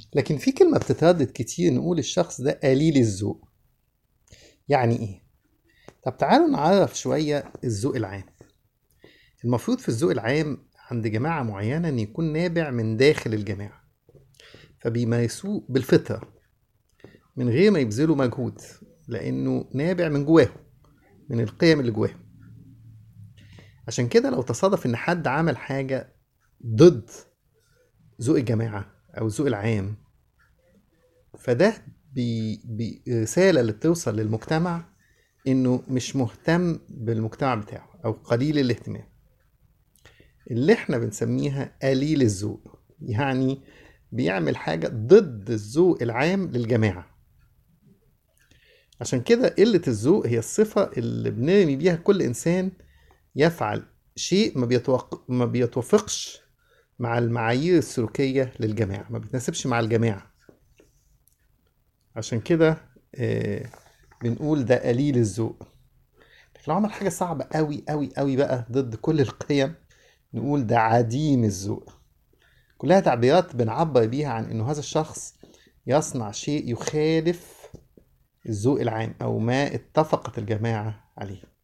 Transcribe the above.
لكن في كلمة بتتردد كتير نقول الشخص ده قليل الذوق يعني ايه؟ طب تعالوا نعرف شوية الذوق العام المفروض في الذوق العام عند جماعة معينة ان يكون نابع من داخل الجماعة فبيمارسوه بالفطرة من غير ما يبذلوا مجهود لانه نابع من جواهم من القيم اللي جواهم عشان كده لو تصادف ان حد عمل حاجة ضد ذوق الجماعة او الذوق العام فده بي بي رسالة اللي بتوصل للمجتمع انه مش مهتم بالمجتمع بتاعه او قليل الاهتمام اللي احنا بنسميها قليل الذوق يعني بيعمل حاجة ضد الذوق العام للجماعة عشان كده قلة الذوق هي الصفة اللي بنرمي بيها كل إنسان يفعل شيء ما, بيتوق... ما بيتوافقش مع المعايير السلوكية للجماعة ما بيتناسبش مع الجماعة عشان كده آه بنقول ده قليل الذوق لكن لو عمل حاجة صعبة قوي قوي قوي بقى ضد كل القيم نقول ده عديم الذوق كلها تعبيرات بنعبر بيها عن انه هذا الشخص يصنع شيء يخالف الذوق العام او ما اتفقت الجماعة عليه